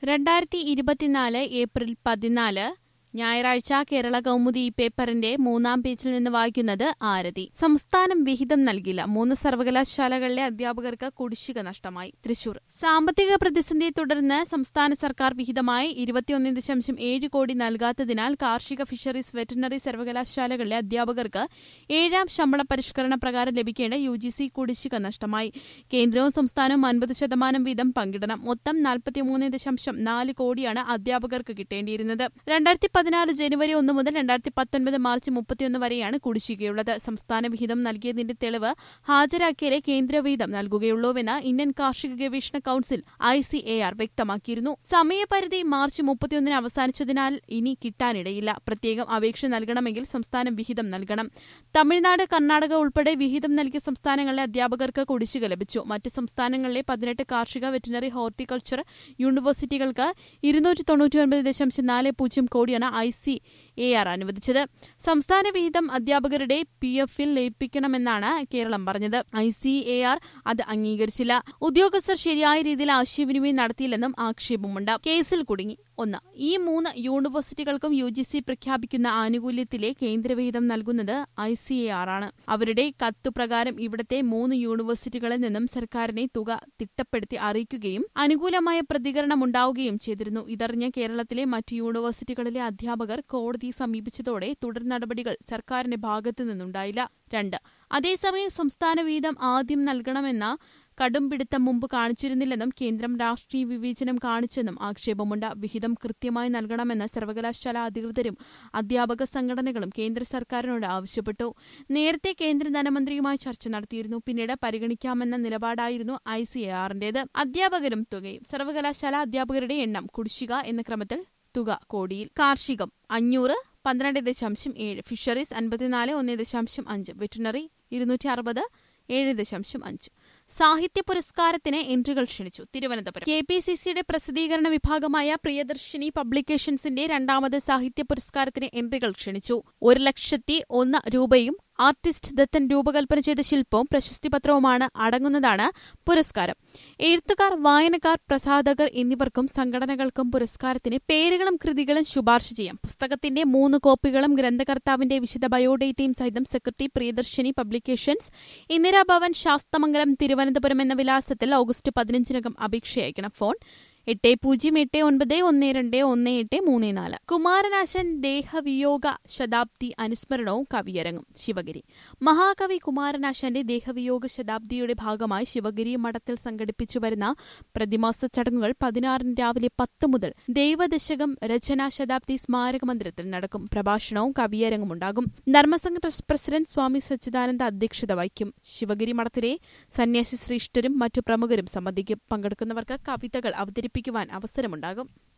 രണ്ടായിരത്തി ഇരുപത്തിനാല് ഏപ്രിൽ പതിനാല് ഞായറാഴ്ച കേരള കൗമുദി ഈ പേപ്പറിന്റെ മൂന്നാം പേജിൽ നിന്ന് വായിക്കുന്നത് ആരതി സംസ്ഥാനം വിഹിതം നൽകില്ല മൂന്ന് സർവകലാശാലകളിലെ അധ്യാപകർക്ക് കുടിശ്ശിക നഷ്ടമായി തൃശൂർ സാമ്പത്തിക പ്രതിസന്ധിയെ തുടർന്ന് സംസ്ഥാന സർക്കാർ വിഹിതമായി ഇരുപത്തിയൊന്ന് ദശാംശം ഏഴ് കോടി നൽകാത്തതിനാൽ കാർഷിക ഫിഷറീസ് വെറ്ററിനറി സർവകലാശാലകളിലെ അധ്യാപകർക്ക് ഏഴാം ശമ്പള പരിഷ്കരണ പ്രകാരം ലഭിക്കേണ്ട യു ജി സി കുടിശ്ശിക നഷ്ടമായി കേന്ദ്രവും സംസ്ഥാനവും അൻപത് ശതമാനം വീതം പങ്കിടണം മൊത്തം നാൽപ്പത്തിമൂന്ന് ദശാംശം നാല് കോടിയാണ് അധ്യാപകർക്ക് കിട്ടേണ്ടിയിരുന്നത് രണ്ടായിരത്തി പതിനാറ് ജനുവരി ഒന്ന് മുതൽ രണ്ടായിരത്തി പത്തൊൻപത് മാർച്ച് മുപ്പത്തിയൊന്ന് വരെയാണ് കുടിശ്ശികയുള്ളത് സംസ്ഥാന വിഹിതം നൽകിയതിന്റെ തെളിവ് ഹാജരാക്കിയാലേ കേന്ദ്ര വിഹിതം നൽകുകയുള്ളൂവെന്ന് ഇന്ത്യൻ കാർഷിക ഗവേഷണ council I C A R വ്യക്തമാക്കിയിരുന്നു സമയപരിധി മാർച്ച് മുപ്പത്തിയൊന്നിന് അവസാനിച്ചതിനാൽ ഇനി കിട്ടാനിടയില്ല പ്രത്യേകം അപേക്ഷ നൽകണമെങ്കിൽ സംസ്ഥാനം വിഹിതം നൽകണം തമിഴ്നാട് കർണാടക ഉൾപ്പെടെ വിഹിതം നൽകിയ സംസ്ഥാനങ്ങളിലെ അധ്യാപകർക്ക് കുടിശ്ശിക ലഭിച്ചു മറ്റ് സംസ്ഥാനങ്ങളിലെ പതിനെട്ട് കാർഷിക വെറ്റിനറി ഹോർട്ടിക്കൾച്ചർ യൂണിവേഴ്സിറ്റികൾക്ക് ഇരുന്നൂറ്റി തൊണ്ണൂറ്റിയൊൻപത് ദശാംശം നാല് പൂജ്യം കോടിയാണ് ഐ സി എ ആർ അനുവദിച്ചത് സംസ്ഥാന വിഹിതം അധ്യാപകരുടെ പി എഫിൽ ലയിപ്പിക്കണമെന്നാണ് കേരളം പറഞ്ഞത് ഐ സി എ ആർ അത് അംഗീകരിച്ചില്ല ഉദ്യോഗസ്ഥർ ശരിയായ രീതിയിൽ ആശയവിനിമയം നടത്തിയില്ലെന്നും ആക്ഷേപമുണ്ട് കേസിൽ കുടുങ്ങി ഒന്ന് ഈ മൂന്ന് യൂണിവേഴ്സിറ്റികൾക്കും യു ജി സി പ്രഖ്യാപിക്കുന്ന ആനുകൂല്യത്തിലെ കേന്ദ്രവിഹിതം നൽകുന്നത് ഐ സി എ ആർ ആണ് അവരുടെ കത്തുപ്രകാരം ഇവിടത്തെ മൂന്ന് യൂണിവേഴ്സിറ്റികളിൽ നിന്നും സർക്കാരിനെ തുക തിട്ടപ്പെടുത്തി അറിയിക്കുകയും അനുകൂലമായ പ്രതികരണം ഉണ്ടാവുകയും ചെയ്തിരുന്നു ഇതറിഞ്ഞ കേരളത്തിലെ മറ്റ് യൂണിവേഴ്സിറ്റികളിലെ അധ്യാപകർ കോടതിയെ സമീപിച്ചതോടെ തുടർ നടപടികൾ സർക്കാരിന്റെ ഭാഗത്തു നിന്നുണ്ടായില്ല രണ്ട് അതേസമയം സംസ്ഥാന വീതം ആദ്യം നൽകണമെന്ന കടുംപിടുത്തം മുമ്പ് കാണിച്ചിരുന്നില്ലെന്നും കേന്ദ്രം രാഷ്ട്രീയ വിവേചനം കാണിച്ചെന്നും ആക്ഷേപമുണ്ട് വിഹിതം കൃത്യമായി നൽകണമെന്ന് സർവകലാശാല അധികൃതരും അധ്യാപക സംഘടനകളും കേന്ദ്ര സർക്കാരിനോട് ആവശ്യപ്പെട്ടു നേരത്തെ കേന്ദ്ര ധനമന്ത്രിയുമായി ചർച്ച നടത്തിയിരുന്നു പിന്നീട് പരിഗണിക്കാമെന്ന നിലപാടായിരുന്നു ഐ സി എ ആറിന്റേത് അധ്യാപകരും തുകയും സർവകലാശാല അധ്യാപകരുടെ എണ്ണം കുടിശ്ശിക എന്ന ക്രമത്തിൽ തുക കോടിയിൽ കാർഷികം അഞ്ഞൂറ് പന്ത്രണ്ട് ദശാംശം ഏഴ് ഫിഷറീസ് അൻപത്തിനാല് ഒന്ന് ദശാംശം അഞ്ച് വെറ്റിനറി ഇരുന്നൂറ്റി അറുപത് ഏഴ് ദശാംശം അഞ്ച് സാഹിത്യ പുരസ്കാരത്തിന് എൻട്രികൾ ക്ഷണിച്ചു തിരുവനന്തപുരം കെ പി സി സിയുടെ പ്രസിദ്ധീകരണ വിഭാഗമായ പ്രിയദർശിനി പബ്ലിക്കേഷൻസിന്റെ രണ്ടാമത് സാഹിത്യ പുരസ്കാരത്തിന് എൻട്രികൾ ക്ഷണിച്ചു ഒരു ലക്ഷത്തി ഒന്ന് രൂപയും ആർട്ടിസ്റ്റ് ദത്തൻ രൂപകൽപ്പന ചെയ്ത ശില്പവും പ്രശസ്തിപത്രവുമാണ് അടങ്ങുന്നതാണ് പുരസ്കാരം എഴുത്തുകാർ വായനക്കാർ പ്രസാധകർ എന്നിവർക്കും സംഘടനകൾക്കും പുരസ്കാരത്തിന് പേരുകളും കൃതികളും ശുപാർശ ചെയ്യാം പുസ്തകത്തിന്റെ മൂന്ന് കോപ്പികളും ഗ്രന്ഥകർത്താവിന്റെ വിശദ ബയോഡേറ്റയും സഹിതം സെക്രട്ടറി പ്രിയദർശിനി പബ്ലിക്കേഷൻസ് ഇന്ദിരാഭവൻ ശാസ്തമംഗലം തിരുവനന്തപുരം എന്ന വിലാസത്തിൽ ഓഗസ്റ്റ് പതിനഞ്ചിനകം അപേക്ഷ അയക്കണം ഫോൺ എട്ട് പൂജ്യം എട്ട് ഒൻപത് ഒന്ന് രണ്ട് ഒന്ന് എട്ട് മൂന്ന് നാല് കുമാരനാശൻ ദേഹവിയോഗ ശതാബ്ദി അനുസ്മരണവും കവിയരങ്ങും ശിവഗിരി മഹാകവി കുമാരനാശാന്റെ ദേഹവിയോഗ ശതാബ്ദിയുടെ ഭാഗമായി ശിവഗിരി മഠത്തിൽ സംഘടിപ്പിച്ചു വരുന്ന പ്രതിമാസ ചടങ്ങുകൾ പതിനാറിന് രാവിലെ പത്ത് മുതൽ ദൈവദശകം രചനാ ശതാബ്ദി സ്മാരക മന്ദിരത്തിൽ നടക്കും പ്രഭാഷണവും കവിയരങ്ങും ഉണ്ടാകും ധർമ്മസംഘ ട്രസ്റ്റ് പ്രസിഡന്റ് സ്വാമി സച്ചിദാനന്ദ അധ്യക്ഷത വഹിക്കും ശിവഗിരി മഠത്തിലെ സന്യാസി ശ്രേഷ്ഠരും മറ്റു പ്രമുഖരും സംബന്ധിക്കും പങ്കെടുക്കുന്നവർക്ക് കവിതകൾ അവതരിപ്പിക്കുവാൻ അവസരമുണ്ടാകും